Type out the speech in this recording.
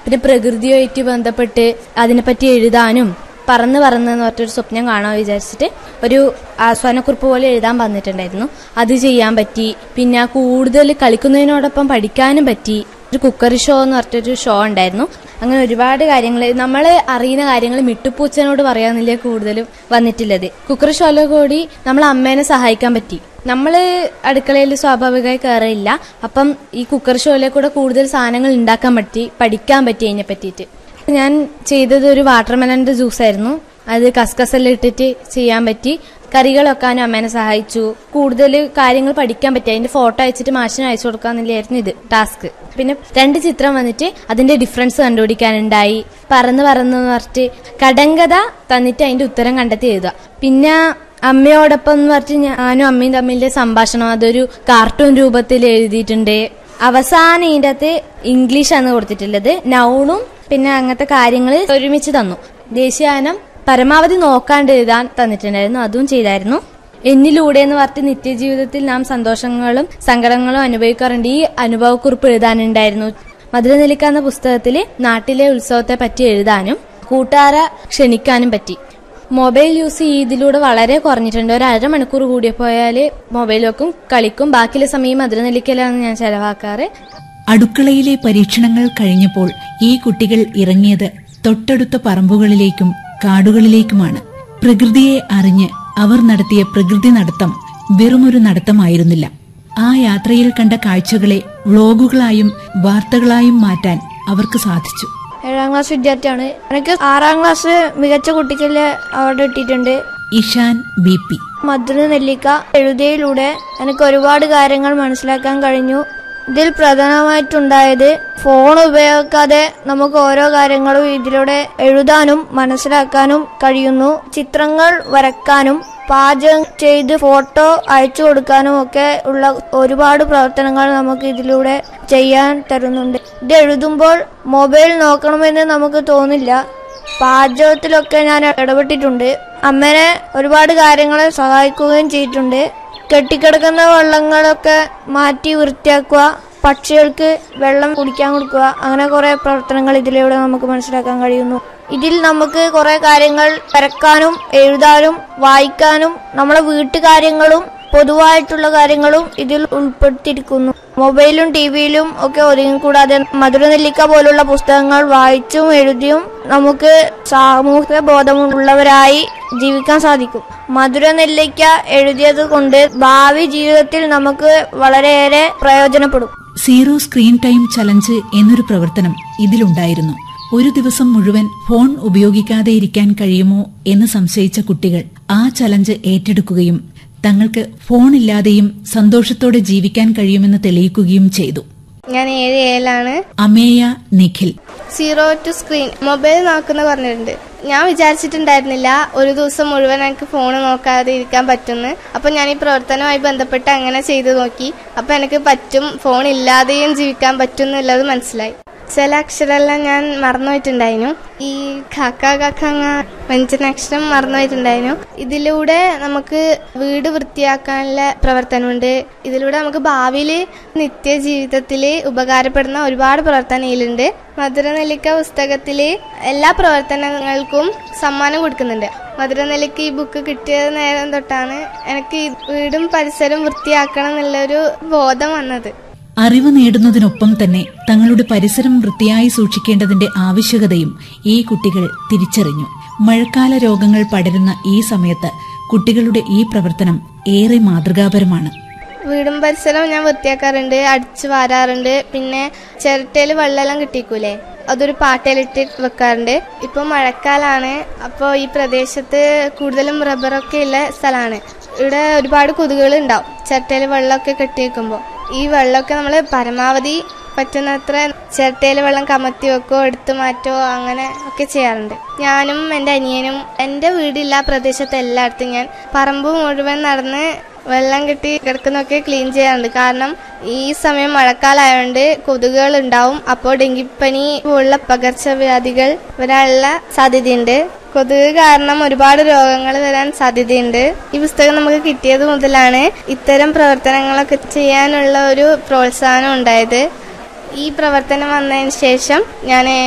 പിന്നെ പ്രകൃതിയുമായിട്ട് ബന്ധപ്പെട്ട് അതിനെപ്പറ്റി എഴുതാനും പറന്ന് പറന്ന് എന്ന് പറഞ്ഞൊരു സ്വപ്നം കാണാൻ വിചാരിച്ചിട്ട് ഒരു ആസ്വാദനക്കുറിപ്പ് പോലെ എഴുതാൻ വന്നിട്ടുണ്ടായിരുന്നു അത് ചെയ്യാൻ പറ്റി പിന്നെ കൂടുതൽ കളിക്കുന്നതിനോടൊപ്പം പഠിക്കാനും പറ്റി ഒരു കുക്കറി ഷോ എന്ന് പറഞ്ഞൊരു ഷോ ഉണ്ടായിരുന്നു അങ്ങനെ ഒരുപാട് കാര്യങ്ങൾ നമ്മൾ അറിയുന്ന കാര്യങ്ങൾ മിട്ടുപൂച്ചനോട് പറയാന്നില്ലേ കൂടുതലും വന്നിട്ടുള്ളത് കുക്കറി ഷോയിലെ കൂടി നമ്മൾ അമ്മേനെ സഹായിക്കാൻ പറ്റി നമ്മൾ അടുക്കളയിൽ സ്വാഭാവികമായി കയറിയില്ല അപ്പം ഈ കുക്കർ ഷോയിലെ കൂടെ കൂടുതൽ സാധനങ്ങൾ ഉണ്ടാക്കാൻ പറ്റി പഠിക്കാൻ പറ്റി അതിനെ പറ്റിയിട്ട് ഞാൻ ചെയ്തത് ഒരു വാട്ടർമെലന്റെ ജ്യൂസ് ആയിരുന്നു അത് കസ്കസെല്ലാം ഇട്ടിട്ട് ചെയ്യാൻ പറ്റി കറികൾ വെക്കാനും അമ്മേനെ സഹായിച്ചു കൂടുതൽ കാര്യങ്ങൾ പഠിക്കാൻ പറ്റി അതിന്റെ ഫോട്ടോ അയച്ചിട്ട് മാഷിന് അയച്ചു കൊടുക്കാന്നില്ലായിരുന്നു ഇത് ടാസ്ക് പിന്നെ രണ്ട് ചിത്രം വന്നിട്ട് അതിന്റെ ഡിഫറൻസ് കണ്ടുപിടിക്കാനുണ്ടായി പറന്ന് പറന്ന് എന്ന് പറഞ്ഞിട്ട് കടങ്കഥ തന്നിട്ട് അതിന്റെ ഉത്തരം കണ്ടെത്തി എഴുതുക പിന്നെ അമ്മയോടൊപ്പം എന്ന് പറഞ്ഞിട്ട് ഞാനും അമ്മയും തമ്മിലെ സംഭാഷണം അതൊരു കാർട്ടൂൺ രൂപത്തിൽ എഴുതിയിട്ടുണ്ട് അവസാനം ഇതിന്റെ അകത്ത് ഇംഗ്ലീഷാണ് കൊടുത്തിട്ടുള്ളത് നൗണും പിന്നെ അങ്ങനത്തെ കാര്യങ്ങൾ ഒരുമിച്ച് തന്നു ദേശീയഗാനം പരമാവധി നോക്കാണ്ട് എഴുതാൻ തന്നിട്ടുണ്ടായിരുന്നു അതും ചെയ്തായിരുന്നു എന്നിലൂടെ എന്ന് പറഞ്ഞിട്ട് നിത്യജീവിതത്തിൽ നാം സന്തോഷങ്ങളും സങ്കടങ്ങളും അനുഭവിക്കാറുണ്ട് ഈ അനുഭവക്കുറിപ്പ് എഴുതാനുണ്ടായിരുന്നു മധുരനെല്ലിക്ക എന്ന പുസ്തകത്തിൽ നാട്ടിലെ ഉത്സവത്തെ പറ്റി എഴുതാനും കൂട്ടുകാരെ ക്ഷണിക്കാനും പറ്റി മൊബൈൽ യൂസ് ഇതിലൂടെ വളരെ കുറഞ്ഞിട്ടുണ്ട് ഒരു അരമണിക്കൂർ കൂടിയ പോയാൽ മൊബൈൽ വെക്കും കളിക്കും ബാക്കിയുള്ള സമയം മധുരനെല്ലിക്കലാണ് ഞാൻ ചെലവാക്കാറ് അടുക്കളയിലെ പരീക്ഷണങ്ങൾ കഴിഞ്ഞപ്പോൾ ഈ കുട്ടികൾ ഇറങ്ങിയത് തൊട്ടടുത്ത പറമ്പുകളിലേക്കും കാടുകളിലേക്കുമാണ് പ്രകൃതിയെ അറിഞ്ഞ് അവർ നടത്തിയ പ്രകൃതി നടത്തം വെറുമൊരു നടത്തമായിരുന്നില്ല ആ യാത്രയിൽ കണ്ട കാഴ്ചകളെ വ്ളോഗുകളായും വാർത്തകളായും മാറ്റാൻ അവർക്ക് സാധിച്ചു ഏഴാം ക്ലാസ് വിദ്യാർത്ഥിയാണ് എനിക്ക് ആറാം ക്ലാസ് മികച്ച കുട്ടിക്കല് അവാർഡ് കിട്ടിയിട്ടുണ്ട് ഇഷാൻ ബി പി മധുര നെല്ലിക്ക എഴുതിയയിലൂടെ എനിക്ക് ഒരുപാട് കാര്യങ്ങൾ മനസ്സിലാക്കാൻ കഴിഞ്ഞു ഇതിൽ പ്രധാനമായിട്ടുണ്ടായത് ഫോൺ ഉപയോഗിക്കാതെ നമുക്ക് ഓരോ കാര്യങ്ങളും ഇതിലൂടെ എഴുതാനും മനസ്സിലാക്കാനും കഴിയുന്നു ചിത്രങ്ങൾ വരക്കാനും പാചകം ചെയ്ത് ഫോട്ടോ അയച്ചു കൊടുക്കാനും ഒക്കെ ഉള്ള ഒരുപാട് പ്രവർത്തനങ്ങൾ നമുക്ക് ഇതിലൂടെ ചെയ്യാൻ തരുന്നുണ്ട് ഇത് എഴുതുമ്പോൾ മൊബൈൽ നോക്കണമെന്ന് നമുക്ക് തോന്നില്ല പാചകത്തിലൊക്കെ ഞാൻ ഇടപെട്ടിട്ടുണ്ട് അമ്മനെ ഒരുപാട് കാര്യങ്ങളെ സഹായിക്കുകയും ചെയ്തിട്ടുണ്ട് കെട്ടിക്കിടക്കുന്ന വെള്ളങ്ങളൊക്കെ മാറ്റി വൃത്തിയാക്കുക പക്ഷികൾക്ക് വെള്ളം കുടിക്കാൻ കൊടുക്കുക അങ്ങനെ കുറെ പ്രവർത്തനങ്ങൾ ഇതിലൂടെ നമുക്ക് മനസ്സിലാക്കാൻ കഴിയുന്നു ഇതിൽ നമുക്ക് കുറെ കാര്യങ്ങൾ വരക്കാനും എഴുതാനും വായിക്കാനും നമ്മളെ വീട്ടുകാര്യങ്ങളും പൊതുവായിട്ടുള്ള കാര്യങ്ങളും ഇതിൽ ഉൾപ്പെടുത്തിയിരിക്കുന്നു മൊബൈലും ടിവിയിലും ഒക്കെ ഒതുങ്ങിക്കൂടാതെ മധുരനെല്ലിക്ക പോലുള്ള പുസ്തകങ്ങൾ വായിച്ചും എഴുതിയും നമുക്ക് സാമൂഹിക ബോധമുള്ളവരായി ജീവിക്കാൻ സാധിക്കും മധുരനെല്ലിക്ക എഴുതിയത് കൊണ്ട് ഭാവി ജീവിതത്തിൽ നമുക്ക് വളരെയേറെ പ്രയോജനപ്പെടും സീറോ സ്ക്രീൻ ടൈം ചലഞ്ച് എന്നൊരു പ്രവർത്തനം ഇതിലുണ്ടായിരുന്നു ഒരു ദിവസം മുഴുവൻ ഫോൺ ഉപയോഗിക്കാതെ ഇരിക്കാൻ കഴിയുമോ എന്ന് സംശയിച്ച കുട്ടികൾ ആ ചലഞ്ച് ഏറ്റെടുക്കുകയും തങ്ങൾക്ക് ഫോണില്ലാതെയും സന്തോഷത്തോടെ ജീവിക്കാൻ കഴിയുമെന്ന് തെളിയിക്കുകയും ചെയ്തു ഞാൻ ഏഴ് ഏഴിലാണ് Ameya Nikhil zero two screen mobile നോക്കുന്ന പറഞ്ഞിട്ടുണ്ട് ഞാൻ വിചാരിച്ചിട്ടുണ്ടായിരുന്നില്ല ഒരു ദിവസം മുഴുവൻ എനിക്ക് ഫോൺ നോക്കാതെ ഇരിക്കാൻ പറ്റുമെന്ന് അപ്പം ഞാൻ ഈ പ്രവർത്തനവുമായി ബന്ധപ്പെട്ട് അങ്ങനെ ചെയ്തു നോക്കി അപ്പം എനിക്ക് പറ്റും ഫോൺ ഇല്ലാതെയും ജീവിക്കാൻ പറ്റും എന്നുള്ളത് മനസ്സിലായി ചില അക്ഷരമെല്ലാം ഞാൻ മറന്നുപോയിട്ടുണ്ടായിരുന്നു ഈ കാക്ക കാക്കങ്ങ വ്യഞ്ജനാക്ഷരം മറന്നുപോയിട്ടുണ്ടായിരുന്നു ഇതിലൂടെ നമുക്ക് വീട് വൃത്തിയാക്കാനുള്ള പ്രവർത്തനമുണ്ട് ഇതിലൂടെ നമുക്ക് ഭാവിയിൽ നിത്യജീവിതത്തിൽ ഉപകാരപ്പെടുന്ന ഒരുപാട് പ്രവർത്തനം ഇതിലുണ്ട് മധുരനെല്ലിക്ക പുസ്തകത്തിൽ എല്ലാ പ്രവർത്തനങ്ങൾക്കും സമ്മാനം കൊടുക്കുന്നുണ്ട് മധുരനെല്ലിക്ക ഈ ബുക്ക് കിട്ടിയ നേരം തൊട്ടാണ് എനിക്ക് ഈ വീടും പരിസരവും വൃത്തിയാക്കണം എന്നുള്ളൊരു ബോധം വന്നത് അറിവ് നേടുന്നതിനൊപ്പം തന്നെ തങ്ങളുടെ പരിസരം വൃത്തിയായി സൂക്ഷിക്കേണ്ടതിന്റെ ആവശ്യകതയും ഈ കുട്ടികൾ തിരിച്ചറിഞ്ഞു മഴക്കാല രോഗങ്ങൾ പടരുന്ന ഈ സമയത്ത് കുട്ടികളുടെ ഈ പ്രവർത്തനം ഏറെ മാതൃകാപരമാണ് വീടും പരിസരവും ഞാൻ വൃത്തിയാക്കാറുണ്ട് അടിച്ചു വാരാറുണ്ട് പിന്നെ ചിരട്ടയിൽ വെള്ളമെല്ലാം കിട്ടിക്കൂലേ അതൊരു പാട്ടയിലിട്ട് വെക്കാറുണ്ട് ഇപ്പോൾ മഴക്കാലാണ് അപ്പോൾ ഈ പ്രദേശത്ത് കൂടുതലും റബ്ബറൊക്കെ ഉള്ള സ്ഥലമാണ് ഇവിടെ ഒരുപാട് കൊതുകുകൾ ഉണ്ടാവും ചിരട്ടയിൽ വെള്ളമൊക്കെ കെട്ടി വെക്കുമ്പോൾ ഈ വെള്ളമൊക്കെ നമ്മൾ പരമാവധി പറ്റുന്നത്ര ചിരട്ടയിൽ വെള്ളം കമത്തി വെക്കോ എടുത്തു മാറ്റോ അങ്ങനെ ഒക്കെ ചെയ്യാറുണ്ട് ഞാനും എൻ്റെ അനിയനും എൻ്റെ വീടില്ല പ്രദേശത്ത് എല്ലായിടത്തും ഞാൻ പറമ്പ് മുഴുവൻ നടന്ന് വെള്ളം കെട്ടി കിടക്കുന്നൊക്കെ ക്ലീൻ ചെയ്യാറുണ്ട് കാരണം ഈ സമയം മഴക്കാലമായതുകൊണ്ട് കൊതുകുകൾ ഉണ്ടാവും അപ്പോൾ ഡെങ്കിപ്പനി പോലുള്ള പകർച്ചവ്യാധികൾ വരാനുള്ള സാധ്യതയുണ്ട് കൊതുക് കാരണം ഒരുപാട് രോഗങ്ങൾ വരാൻ സാധ്യതയുണ്ട് ഈ പുസ്തകം നമുക്ക് കിട്ടിയത് മുതലാണ് ഇത്തരം പ്രവർത്തനങ്ങളൊക്കെ ചെയ്യാനുള്ള ഒരു പ്രോത്സാഹനം ഉണ്ടായത് ഈ പ്രവർത്തനം വന്നതിന് ശേഷം ഞാൻ